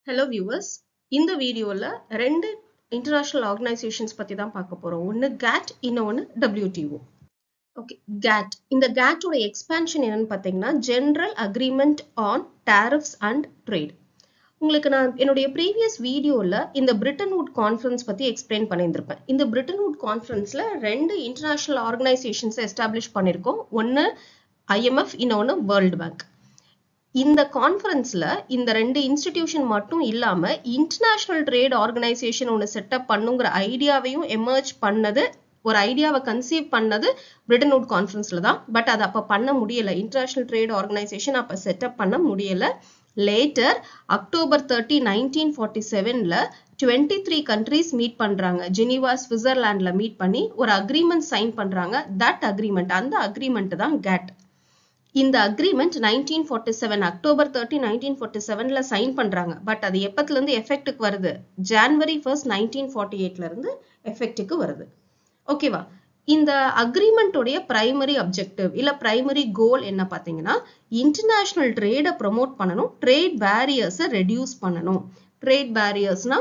hello viewers இந்த வீடியோவில் ரெண்டு இன்டர்நேஷ்னல் ஆர்கனைசேஷன்ஸ் பற்றி தான் பார்க்க போகிறோம் ஒன்று கேட் இன்னொன்று டபிள்யூடிஓ ஓகே கேட் இந்த கேட்டோட எக்ஸ்பேன்ஷன் என்னன்னு பார்த்தீங்கன்னா general agreement on tariffs and trade உங்களுக்கு நான் என்னுடைய ப்ரீவியஸ் வீடியோவில் இந்த பிரிட்டன் வுட் கான்ஃபரன்ஸ் பற்றி எக்ஸ்பிளைன் பண்ணியிருந்திருப்பேன் இந்த பிரிட்டன் வுட் கான்ஃபரன்ஸில் ரெண்டு இன்டர்நேஷ்னல் ஆர்கனைசேஷன்ஸை எஸ்டாப்ளிஷ் பண்ணியிருக்கோம் ஒன்று ஐஎம்எஃப் இன்னொன்று வேர்ல்டு பேங்க் இந்த கான்ஃபரன்ஸ்ல இந்த ரெண்டு இன்ஸ்டிடியூஷன் மட்டும் இல்லாம இன்டர்நேஷனல் ட்ரேட் ஆர்கனைசேஷன் ஒன்று செட்டப் பண்ணுங்கிற ஐடியாவையும் எமர்ஜ் பண்ணது ஒரு ஐடியாவை கன்சீவ் பண்ணது பிரிட்டன் வுட் கான்ஃபரன்ஸ்ல தான் பட் அது அப்ப பண்ண முடியல இன்டர்நேஷனல் ட்ரேட் ஆர்கனைசேஷன் அப்ப செட்டப் பண்ண முடியல later October thirty nineteen forty செவன்ல டுவெண்ட்டி த்ரீ கண்ட்ரீஸ் மீட் பண்றாங்க ஜெனீவா சுவிட்சர்லாண்ட்ல மீட் பண்ணி ஒரு அக்ரிமெண்ட் சைன் பண்றாங்க தட் அக்ரிமெண்ட் அந்த அக்ரிமெண்ட் தான் கேட் இந்த agreement nineteen forty seven October thirty nineteen forty செவன்ல சைன் பண்றாங்க பட் அது எப்பத்துல இருந்து எஃபெக்ட்டுக்கு வருது ஜான்வரி ஃபர்ஸ்ட் நைன்டீன் ஃபார்ட்டி எயிட்ல இருந்து எஃபெக்ட்டுக்கு வருது ஓகேவா இந்த அக்ரிமெண்ட்டோடைய பிரைமரி அப்ஜெக்டிவ் இல்ல பிரைமரி கோல் என்ன பாத்தீங்கன்னா இன்டர்நேஷனல் ட்ரேடை ப்ரொமோட் பண்ணணும் ட்ரேட் பேரியர்ஸை ரெடியூஸ் பண்ணணும் ட்ரேட் பேரியர்ஸ்னா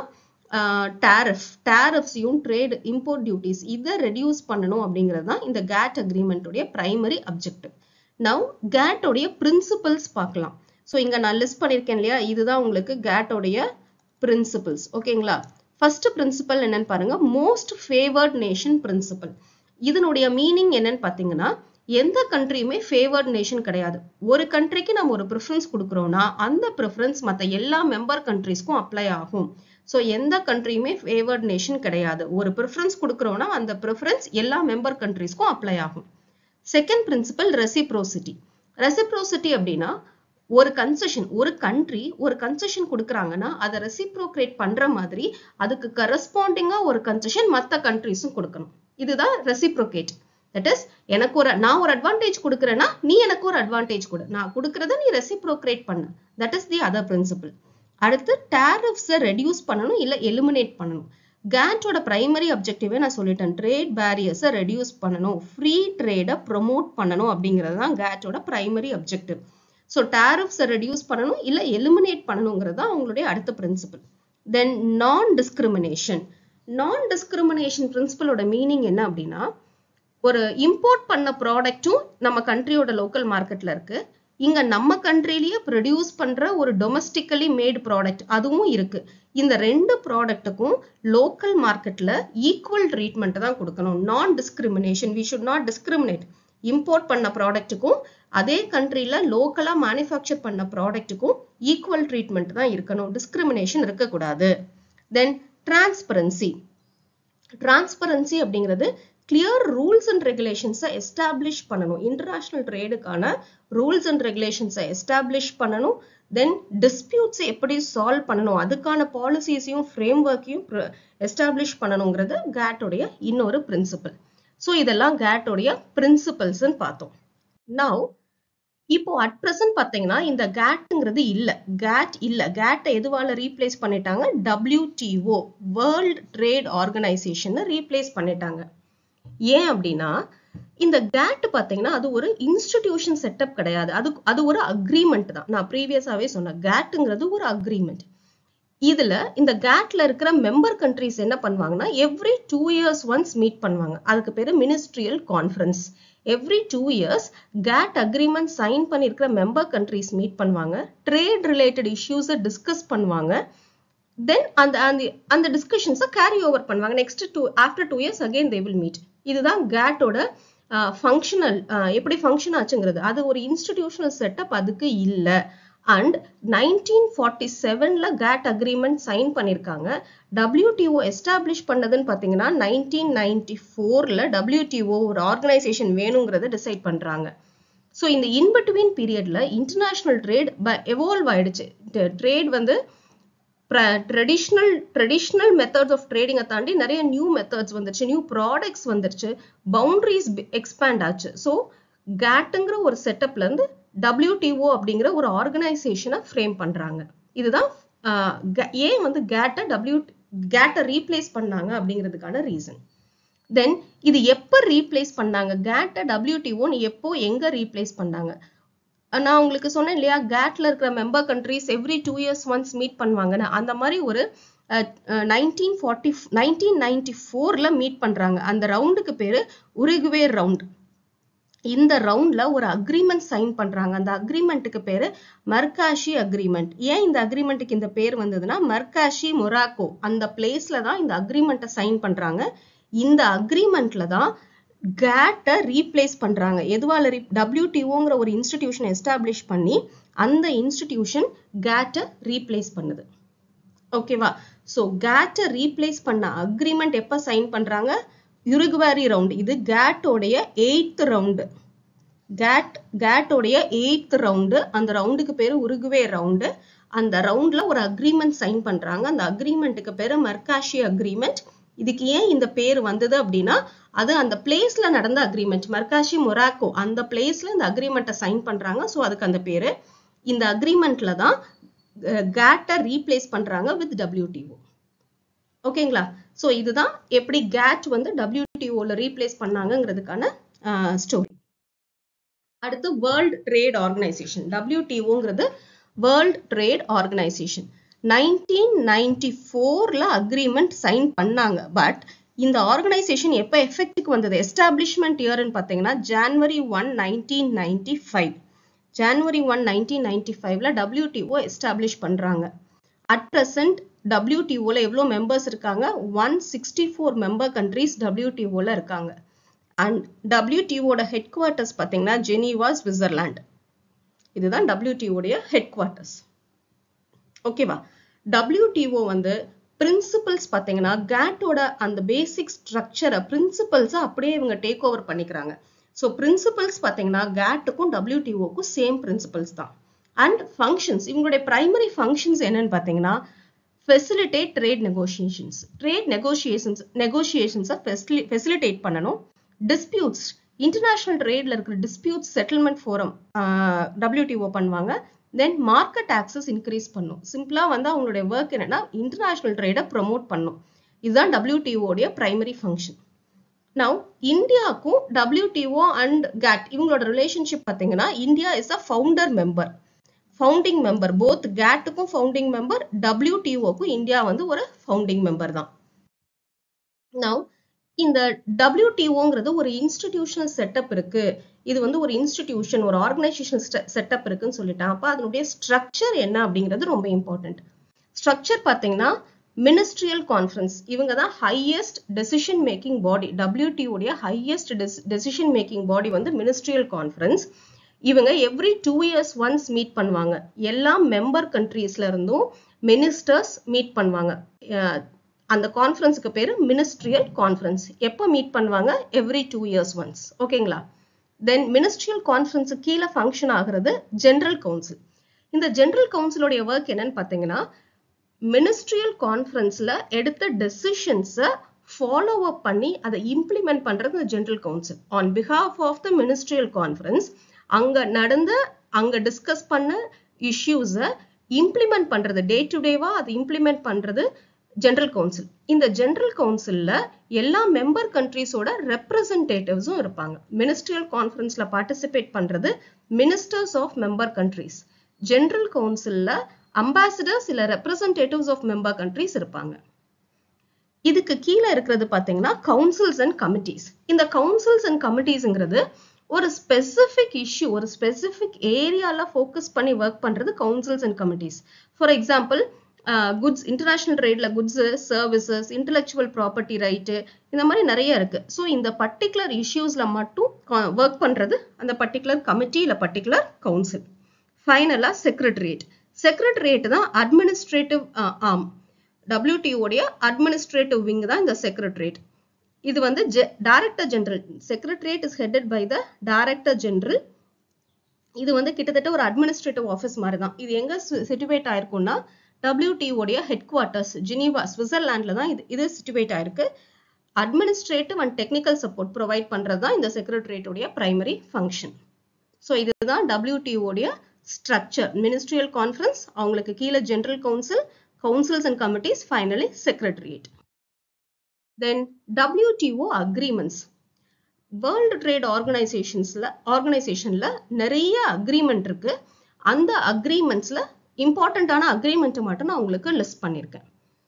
டேரிஃப் டேரிஃப்ஸையும் ட்ரேட் இம்போர்ட் டியூட்டிஸ் இதை ரெடியூஸ் பண்ணணும் அப்படிங்கிறது தான் இந்த கேட் அக்ரிமெண்ட்டுடைய பிரைமரி அப்ஜெக்டிவ் நவ் கேட்டோடைய பிரின்சிபல்ஸ் பார்க்கலாம் ஸோ இங்க நான் லிஸ்ட் பண்ணியிருக்கேன் இல்லையா இதுதான் உங்களுக்கு கேட்டோடைய பிரின்சிபல்ஸ் ஓகேங்களா ஃபர்ஸ்ட் பிரின்சிபல் என்னன்னு பாருங்க மோஸ்ட் ஃபேவர்ட் நேஷன் பிரின்சிபல் இதனுடைய மீனிங் என்னன்னு பார்த்தீங்கன்னா எந்த கண்ட்ரியுமே ஃபேவர்ட் நேஷன் கிடையாது ஒரு கண்ட்ரிக்கு நம்ம ஒரு ப்ரிஃபரன்ஸ் கொடுக்குறோம்னா அந்த ப்ரிஃபரன்ஸ் மற்ற எல்லா மெம்பர் கண்ட்ரிஸ்க்கும் அப்ளை ஆகும் ஸோ எந்த கண்ட்ரியுமே ஃபேவர்ட் நேஷன் கிடையாது ஒரு ப்ரிஃபரன்ஸ் கொடுக்குறோம்னா அந்த ப்ரிஃபரன்ஸ் எல்லா மெம்பர் கண்ட்ரிஸ்க்கும் அப்ளை ஆகும் செகண்ட் பிரின்சிபல் ரெசிப்ரோசிட்டி ரெசிப்ரோசிட்டி அப்படின்னா ஒரு கன்செஷன் ஒரு கண்ட்ரி ஒரு கன்செஷன் கொடுக்குறாங்கன்னா அதை ரெசிப்ரோக்ரேட் பண்ற மாதிரி அதுக்கு கரஸ்பாண்டிங்கா ஒரு கன்செஷன் மற்ற கண்ட்ரிஸும் கொடுக்கணும் இதுதான் ரெசிப்ரோகேட் தட் இஸ் எனக்கு ஒரு நான் ஒரு அட்வான்டேஜ் கொடுக்குறேன்னா நீ எனக்கு ஒரு அட்வான்டேஜ் கொடு நான் கொடுக்கறத நீ ரெசிப்ரோக்ரேட் பண்ணு that is the other principle அடுத்து டேரிஃப்ஸை ரெடியூஸ் பண்ணணும் இல்லை எலிமினேட் பண்ணணும் கேட்டோட பிரைமரி அப்ஜெக்டிவே நான் சொல்லிட்டேன் ட்ரேட் பேரியர்ஸை ரெடியூஸ் பண்ணணும் ஃப்ரீ ட்ரேடை ப்ரொமோட் பண்ணணும் அப்படிங்கிறது தான் கேட்டோட பிரைமரி அப்ஜெக்டிவ் ஸோ டேரிஃப்ஸை ரெடியூஸ் பண்ணணும் இல்லை எலிமினேட் பண்ணணுங்கிறது தான் அவங்களுடைய அடுத்த பிரின்சிபல் தென் நான் டிஸ்கிரிமினேஷன் நான் டிஸ்கிரிமினேஷன் பிரின்சிபலோட மீனிங் என்ன அப்படின்னா ஒரு இம்போர்ட் பண்ண ப்ராடக்ட்டும் நம்ம கண்ட்ரியோட லோக்கல் மார்க்கெட்ல இருக்கு இங்க நம்ம கண்ட்ரிலேயே ப்ரொடியூஸ் பண்ற ஒரு டொமஸ்டிக்கலி மேட் ப்ராடக்ட் அதுவும் இருக்கு இந்த ரெண்டு ப்ராடக்ட்டுக்கும் லோக்கல் மார்க்கெட்ல ஈக்குவல் ட்ரீட்மெண்ட் தான் கொடுக்கணும் நான் discrimination we should not discriminate import பண்ண ப்ராடக்ட்டுக்கும் அதே கண்ட்ரில லோக்கலா மேனுஃபேக்சர் பண்ண ப்ராடக்ட்டுக்கும் ஈக்குவல் ட்ரீட்மெண்ட் தான் இருக்கணும் டிஸ்கிரிமினேஷன் இருக்கக்கூடாது தென் டிரான்ஸ்பரன்சி டிரான்ஸ்பரன்சி அப்படிங்கிறது கிளியர் ரூல்ஸ் அண்ட் ரெகுலேஷன்ஸை எஸ்டாப்ளிஷ் பண்ணணும் இன்டர்நேஷனல் ட்ரேடுக்கான ரூல்ஸ் அண்ட் ரெகுலேஷன்ஸை எஸ்டாப்ளிஷ் பண்ணணும் தென் டிஸ்பியூட்ஸை எப்படி சால்வ் பண்ணணும் அதுக்கான பாலிசிஸையும் ஃப்ரேம் ஒர்க்கையும் எஸ்டாப்ளிஷ் பண்ணணுங்கிறது கேட்டோடைய இன்னொரு பிரின்சிபல் ஸோ இதெல்லாம் கேட்டோடைய பிரின்சிபல்ஸ்ன்னு பார்த்தோம் நவ் இப்போ அட் ப்ரெசன்ட் பார்த்தீங்கன்னா இந்த கேட்டுங்கிறது இல்லை கேட் இல்லை கேட்டை எதுவால ரீப்ளேஸ் பண்ணிட்டாங்க WTO world trade organisation replace பண்ணிட்டாங்க ஏன் அப்படின்னா இந்த கேட் பார்த்தீங்கன்னா அது ஒரு இன்ஸ்டிடியூஷன் செட்டப் கிடையாது அது அது ஒரு அக்ரிமெண்ட் தான் நான் ப்ரீவியஸாவே சொன்னேன் கேட்டுங்கிறது ஒரு அக்ரிமெண்ட் இதுல இந்த கேட்ல இருக்கிற மெம்பர் கண்ட்ரிஸ் என்ன பண்ணுவாங்கன்னா every two years once meet பண்ணுவாங்க அதுக்கு பேரு ministerial conference every two years GATT agreement sign பண்ணியிருக்கிற மெம்பர் கண்ட்ரிஸ் மீட் பண்ணுவாங்க ட்ரேட் ரிலேட்டட் இஷ்யூஸை டிஸ்கஸ் பண்ணுவாங்க தென் அந்த அந்த அந்த டிஸ்கஷன்ஸை கேரி ஓவர் பண்ணுவாங்க next two after two years again they will meet இதுதான் கேட்டோட ஃபங்க்ஷனல் எப்படி ஃபங்க்ஷன் ஆச்சுங்கிறது அது ஒரு இன்ஸ்டிடியூஷனல் செட்டப் அதுக்கு இல்லை அண்ட் நைன்டீன் ஃபார்ட்டி செவன்ல கேட் அக்ரிமெண்ட் சைன் பண்ணியிருக்காங்க டபிள்யூடிஓ எஸ்டாப்ளிஷ் பண்ணதுன்னு பார்த்தீங்கன்னா நைன்டீன் நைன்டி ஃபோர்ல டபிள்யூடிஓ ஒரு ஆர்கனைசேஷன் வேணுங்கிறத டிசைட் பண்றாங்க ஸோ இந்த இன்பிட்வீன் பீரியட்ல இன்டர்நேஷனல் ட்ரேட் எவால்வ் ஆயிடுச்சு ட்ரேட் வந்து ட்ரெடிஷ்னல் ட்ரெடிஷ்னல் மெத்தட்ஸ் ஆஃப் ட்ரேடிங்கை தாண்டி நிறைய நியூ மெத்தட்ஸ் வந்துருச்சு நியூ ப்ராடக்ட்ஸ் வந்துருச்சு பவுண்டரிஸ் எக்ஸ்பேண்ட் ஆச்சு ஸோ கேட்டுங்கிற ஒரு செட்டப்ல இருந்து டபிள்யூடிஓ அப்படிங்கிற ஒரு ஆர்கனைசேஷனை ஃப்ரேம் பண்றாங்க இதுதான் ஏன் வந்து கேட்டை டபிள்யூ கேட்டை ரீப்ளேஸ் பண்ணாங்க அப்படிங்கிறதுக்கான ரீசன் தென் இது எப்போ ரீப்ளேஸ் பண்ணாங்க கேட்டை டபிள்யூடிஓன்னு எப்போ எங்க ரீப்ளேஸ் பண்ணாங்க நான் உங்களுக்கு சொன்னேன் இல்லையா கேட்ல இருக்கிற member countries every two years once meet பண்ணுவாங்கன்னு அந்த மாதிரி ஒரு நைன்டீன் ஃபார்ட்டி நைன்டீன் நைன்டி ஃபோர்ல மீட் பண்றாங்க அந்த ரவுண்டுக்கு பேரு உருகுவே ரவுண்ட் இந்த ரவுண்ட்ல ஒரு அக்ரிமெண்ட் சைன் பண்றாங்க அந்த அக்ரிமெண்ட்டுக்கு பேரு மர்காஷி அக்ரிமெண்ட் ஏன் இந்த அக்ரிமெண்ட்டுக்கு இந்த பேர் வந்ததுன்னா மர்காஷி மொராக்கோ அந்த பிளேஸ்ல தான் இந்த அக்ரிமெண்ட்டை சைன் பண்றாங்க இந்த அக்ரிமெண்ட்ல தான் கேட்டை ரீப்ளேஸ் பண்றாங்க எதுவால டபிள்யூடிஓங்கிற ஒரு இன்ஸ்டிடியூஷன் எஸ்டாப்ளிஷ் பண்ணி அந்த இன்ஸ்டிடியூஷன் கேட்டை ரீப்ளேஸ் பண்ணுது ஓகேவா ஸோ கேட்டை ரீப்ளேஸ் பண்ண அக்ரிமெண்ட் எப்போ சைன் பண்றாங்க யுருகுவாரி ரவுண்ட் இது கேட்டோடைய எயித் ரவுண்டு கேட் கேட்டோடைய எயித் ரவுண்டு அந்த ரவுண்டுக்கு பேரு உருகுவே ரவுண்டு அந்த ரவுண்ட்ல ஒரு அக்ரிமெண்ட் சைன் பண்றாங்க அந்த அக்ரிமெண்ட்டுக்கு பேரு மர்காஷி அக்ரிமெண்ட் இதுக்கு ஏன் இந்த பேர் வந்தது அப்படின்னா அது அந்த பிளேஸ்ல நடந்த அக்ரிமெண்ட் மர்காஷி மொராக்கோ அந்த பிளேஸ்ல இந்த அக்ரிமெண்ட்டை சைன் பண்றாங்க ஸோ அதுக்கு அந்த பேரு இந்த அக்ரிமெண்ட்ல தான் கேட்டை ரீப்ளேஸ் பண்றாங்க வித் டபிள்யூடிஓ ஓகேங்களா ஸோ இதுதான் எப்படி கேட் வந்து டபிள்யூடிஓல ரீப்ளேஸ் பண்ணாங்கங்கிறதுக்கான ஸ்டோரி அடுத்து வேர்ல்ட் ட்ரேட் ஆர்கனைசேஷன் டபிள்யூடிஓங்கிறது world trade organisation nineteen ninety ஃபோர்ல அக்ரிமெண்ட் சைன் பண்ணாங்க பட் இந்த ஆர்கனைசேஷன் எப்போ எஃபெக்ட்டுக்கு வந்தது எஸ்டாப்ளிஷ்மெண்ட் இயர்னு பார்த்தீங்கன்னா January one nineteen ninety five January one nineteen ninety ஃபைவ்ல டபிள்யூடிஓ எஸ்டாப்ளிஷ் பண்றாங்க அட் ப்ரெசன்ட் டபிள்யூடிஓல எவ்வளோ மெம்பர்ஸ் இருக்காங்க one sixty four member countries டபிள்யூடிஓல இருக்காங்க அண்ட் டபிள்யூடிஓட ஹெட் குவார்ட்டர்ஸ் பார்த்தீங்கன்னா ஜெனீவா சுவிட்சர்லாண்ட் இதுதான் டபிள்யூடிஓடைய ஹெட் குவார்ட்டர்ஸ் ஓகேவா டபிள்யூடிஓ வந்து பிரின்சிபல்ஸ் பார்த்தீங்கன்னா கேட்டோட அந்த பேசிக் ஸ்ட்ரக்சரை பிரின்சிபல்ஸை அப்படியே இவங்க டேக் ஓவர் பண்ணிக்கிறாங்க ஸோ பிரின்சிபல்ஸ் பார்த்தீங்கன்னா கேட்டுக்கும் டபிள்யூடிஓக்கும் சேம் பிரின்சிபல்ஸ் தான் அண்ட் ஃபங்க்ஷன்ஸ் இவங்களுடைய பிரைமரி ஃபங்க்ஷன்ஸ் என்னன்னு பார்த்தீங்கன்னா facilitate trade negotiations trade negotiations நெகோசியேஷன்ஸை ஃபெசிலிட்டேட் பண்ணணும் டிஸ்பியூட்ஸ் இன்டர்நேஷனல் ட்ரேட்ல இருக்கிற டிஸ்பியூட் செட்டில்மெண்ட் ஃபோரம் டபிள்யூடிஓ பண்ணுவாங்க தென் மார்க்கெட் ஆக்சஸ் இன்க்ரீஸ் பண்ணும் சிம்பிளா வந்து அவங்களுடைய ஒர்க் என்னன்னா இன்டர்நேஷனல் ட்ரேடை ப்ரொமோட் பண்ணும் இதுதான் டபிள்யூடிஓடைய பிரைமரி ஃபங்க்ஷன் நவ் இந்தியாவுக்கும் டபிள்யூடிஓ அண்ட் கேட் இவங்களோட ரிலேஷன்ஷிப் பார்த்தீங்கன்னா India is a founder member founding member both கேட்டுக்கும் ஃபவுண்டிங் மெம்பர் டபிள்யூடிஓக்கும் இந்தியா வந்து ஒரு ஃபவுண்டிங் மெம்பர் தான் நவ் இந்த டபிள்யூடிஓங்கிறது ஒரு இன்ஸ்டிடியூஷனல் செட்டப் இருக்கு இது வந்து ஒரு இன்ஸ்டிடியூஷன் ஒரு ஆர்கனைசேஷன் செட்டப் இருக்குன்னு சொல்லிட்டான் அப்போ அதனுடைய ஸ்ட்ரக்சர் என்ன அப்படிங்கிறது ரொம்ப இம்பார்ட்டன்ட் ஸ்ட்ரக்சர் பார்த்தீங்கன்னா மினிஸ்ட்ரியல் கான்ஃபரன்ஸ் இவங்க தான் ஹையஸ்ட் டெசிஷன் மேக்கிங் பாடி டபிள்யூடிஓடைய ஹையஸ்ட் டெசிஷன் மேக்கிங் பாடி வந்து மினிஸ்ட்ரியல் கான்ஃபரன்ஸ் இவங்க every two years once meet பண்ணுவாங்க எல்லா மெம்பர் கண்ட்ரீஸ்ல இருந்தும் மினிஸ்டர்ஸ் மீட் பண்ணுவாங்க அந்த கான்ஃபரன்ஸுக்கு பேரு மினிஸ்ட்ரியல் கான்ஃபரன்ஸ் எப்போ மீட் பண்ணுவாங்க எவ்ரி டூ இயர்ஸ் ஒன்ஸ் ஓகேங்களா தென் மினிஸ்ட்ரியல் கான்ஃபரன்ஸு கீழே ஃபங்க்ஷன் ஆகிறது ஜென்ரல் கவுன்சில் இந்த ஜென்ரல் கவுன்சிலோடைய ஒர்க் என்னன்னு பார்த்தீங்கன்னா மினிஸ்ட்ரியல் கான்ஃபரன்ஸ்ல எடுத்த டெசிஷன்ஸை ஃபாலோ அப் பண்ணி அதை இம்ப்ளிமெண்ட் பண்றது இந்த general council on behalf of the ministerial conference அங்க நடந்த அங்க டிஸ்கஸ் பண்ண இஷ்யூஸை இம்ப்ளிமெண்ட் பண்றது டே டு டேவா அதை இம்ப்ளிமெண்ட் பண்றது ஜென்ரல் கவுன்சில் இந்த ஜென்ரல் கவுன்சில்ல எல்லா மெம்பர் கண்ட்ரீஸோட ரெப்ரசன்டேட்டிவ்ஸும் இருப்பாங்க மினிஸ்ட்ரியல் கான்ஃபரன்ஸ்ல பார்ட்டிசிபேட் பண்றது ministers of member countries general கவுன்சில்ல அம்பாசிடர்ஸ் இல்ல ரெப்ரசன்டேட்டிவ்ஸ் ஆஃப் மெம்பர் கண்ட்ரீஸ் இருப்பாங்க இதுக்கு கீழே இருக்கிறது பாத்தீங்கன்னா கவுன்சில்ஸ் அண்ட் கமிட்டிஸ் இந்த கவுன்சில்ஸ் அண்ட் கமிட்டிஸ்ங்கிறது ஒரு ஸ்பெசிஃபிக் இஷ்யூ ஒரு ஸ்பெசிஃபிக் ஏரியால ஃபோக்கஸ் பண்ணி ஒர்க் பண்றது councils and committees for example goods international ட்ரேட்ல goods services intellectual property right இந்த மாதிரி நிறைய இருக்கு ஸோ இந்த பர்டிகுலர் இஷ்யூஸ்ல மட்டும் ஒர்க் பண்றது அந்த பர்டிகுலர் கமிட்டி இல்ல பர்டிகுலர் கவுன்சில் ஃபைனலா செக்ரட்டரியேட் செக்ரட்டரியேட் தான் அட்மினிஸ்ட்ரேட்டிவ் ஆம் டபிள்யூடிஓடைய அட்மினிஸ்ட்ரேட்டிவ் விங் தான் இந்த செக்ரட்டரியேட் இது வந்து director general secretariat is headed by the director general இது வந்து கிட்டத்தட்ட ஒரு அட்மினிஸ்ட்ரேட்டிவ் ஆஃபீஸ் மாதிரி தான் இது எங்க சிச்சுவேட் ஆயிருக்கும்னா டபிள்யூடிஓடைய ஹெட் குவார்ட்டர்ஸ் ஜெனீவா சுவிட்சர்லாண்ட்ல தான் இது இது சிச்சுவேட் ஆயிருக்கு administrative and technical support provide பண்றது தான் இந்த செக்ரட்டரியேட்டுடைய பிரைமரி ஃபங்க்ஷன் ஸோ இதுதான் டபிள்யூடிஓடைய ஸ்ட்ரக்சர் மினிஸ்ட்ரியல் கான்ஃபரன்ஸ் அவங்களுக்கு கீழே general council councils and committees finally secretariat then WTO agreements world trade ஆர்கனைசேஷன்ஸ்ல ஆர்கனைசேஷன்ல நிறைய அக்ரிமெண்ட் இருக்கு அந்த அக்ரிமெண்ட்ஸ்ல இம்பார்ட்டண்ட்டான அக்ரிமெண்ட்டை மட்டும் நான் உங்களுக்கு லிஸ்ட் பண்ணியிருக்கேன்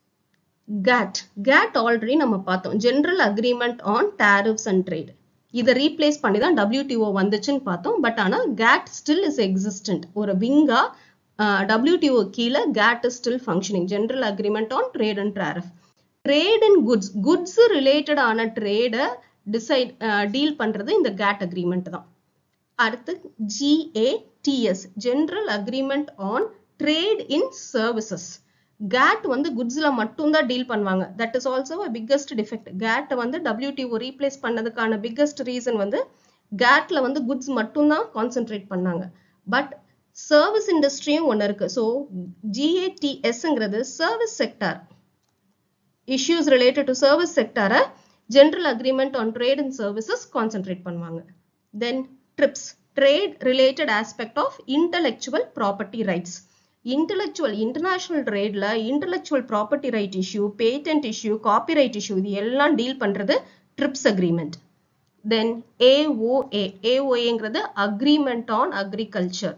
கேட் கேட் ஆல்ரெடி நம்ம பார்த்தோம் general agreement on tariffs and trade இதை ரீப்ளேஸ் பண்ணி தான் டபிள்யூடிஓ வந்துச்சுன்னு பார்த்தோம் பட் ஆனால் கேட் ஸ்டில் இஸ் எக்ஸிஸ்டன்ட் ஒரு விங்கா டபிள்யூடிஓ கீழே GATT is still functioning general agreement on trade and tariff trade and goods goods ரிலேட்டடான ட்ரேடை டிசைட் டீல் பண்றது இந்த கேட் அக்ரிமெண்ட் தான் அடுத்து GATS general agreement on trade in services GATT வந்து குட்ஸ்ல மட்டும்தான் டீல் பண்ணுவாங்க that is also biggest defect GATT வந்து டபிள்யூடிஓ ரீப்ளேஸ் பண்ணதுக்கான பிக்கஸ்ட் ரீசன் வந்து கேட்ல வந்து குட்ஸ் மட்டும்தான் கான்சென்ட்ரேட் பண்ணாங்க பட் சர்வீஸ் இண்டஸ்ட்ரியும் ஒன்று இருக்கு ஸோ ஜிஏடிஎஸ்ங்கிறது service sector issues related to service sector general agreement on trade and services concentrate பண்ணுவாங்க then trips trade related aspect of intellectual property rights intellectual international tradeல intellectual property right issue patent issue copyright issue இது எல்லாம் deal பண்றது trips agreement then AOA AOAங்கிறது agreement on agriculture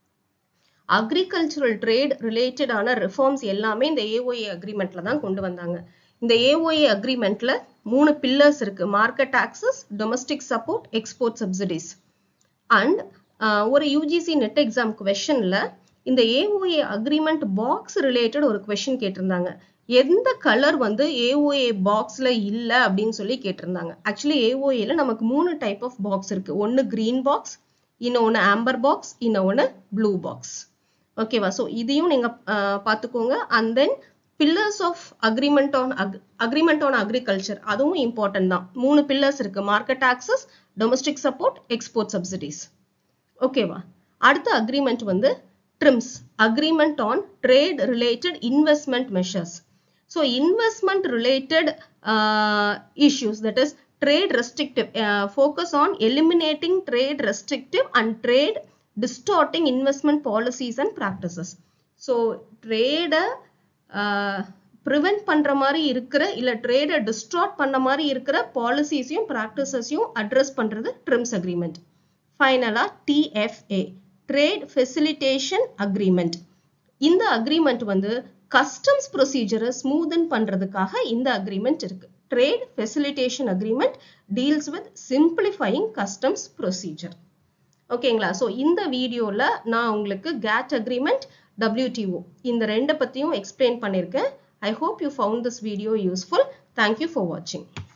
agricultural trade ரிலேட்டடான reforms எல்லாமே இந்த AOA அக்ரிமெண்ட்ல தான் கொண்டு வந்தாங்க இந்த ஏஓஏ அக்ரிமெண்ட்ல மூணு பில்லர்ஸ் இருக்கு market access domestic support export subsidies and ஒரு யூஜிசி நெட் எக்ஸாம் கொஷன்ல இந்த ஏஓஏ அக்ரிமெண்ட் பாக்ஸ் ரிலேட்டட் ஒரு கொஷின் கேட்டிருந்தாங்க எந்த கலர் வந்து ஏஓஏ பாக்ஸ்ல இல்ல அப்படின்னு சொல்லி கேட்டிருந்தாங்க ஆக்சுவலி ஏஓஏல நமக்கு மூணு டைப் ஆஃப் பாக்ஸ் இருக்கு ஒன்னு கிரீன் பாக்ஸ் இன்னொன்னு ஆம்பர் பாக்ஸ் இன்னொன்னு ப்ளூ பாக்ஸ் ஓகேவா ஸோ இதையும் நீங்க பார்த்துக்கோங்க and then pillars of agreement on agreement on agriculture அதுவும் இம்பார்ட்டன்ட் தான் மூணு பில்லர்ஸ் இருக்கு market access domestic support export subsidies ஓகேவா அடுத்த அக்ரிமெண்ட் வந்து TRIMS agreement on trade related investment measures so investment related issues that is trade restrictive uh, focus on eliminating trade restrictive and trade distorting investment policies and practices so trade prevent பண்ற மாதிரி இருக்கிற இல்ல ட்ரேடை distort பண்ண மாதிரி இருக்கிற பாலிசிஸையும் ப்ராக்டிசஸையும் அட்ரஸ் பண்றது ட்ரிம்ஸ் அக்ரிமெண்ட் ஃபைனலா டிஎஃப்ஏ ட்ரேட் ஃபெசிலிட்டேஷன் அக்ரிமெண்ட் இந்த அக்ரிமெண்ட் வந்து கஸ்டம்ஸ் ப்ரொசீஜரை ஸ்மூதன் பண்றதுக்காக இந்த அக்ரிமெண்ட் இருக்கு trade facilitation agreement deals with simplifying customs procedure ஓகேங்களா ஸோ இந்த வீடியோவில் நான் உங்களுக்கு கேட் அக்ரிமெண்ட் டபிள்யூடிஓ இந்த ரெண்டை பற்றியும் எக்ஸ்பிளைன் பண்ணியிருக்கேன் I hope you found this video useful thank you for வாட்சிங்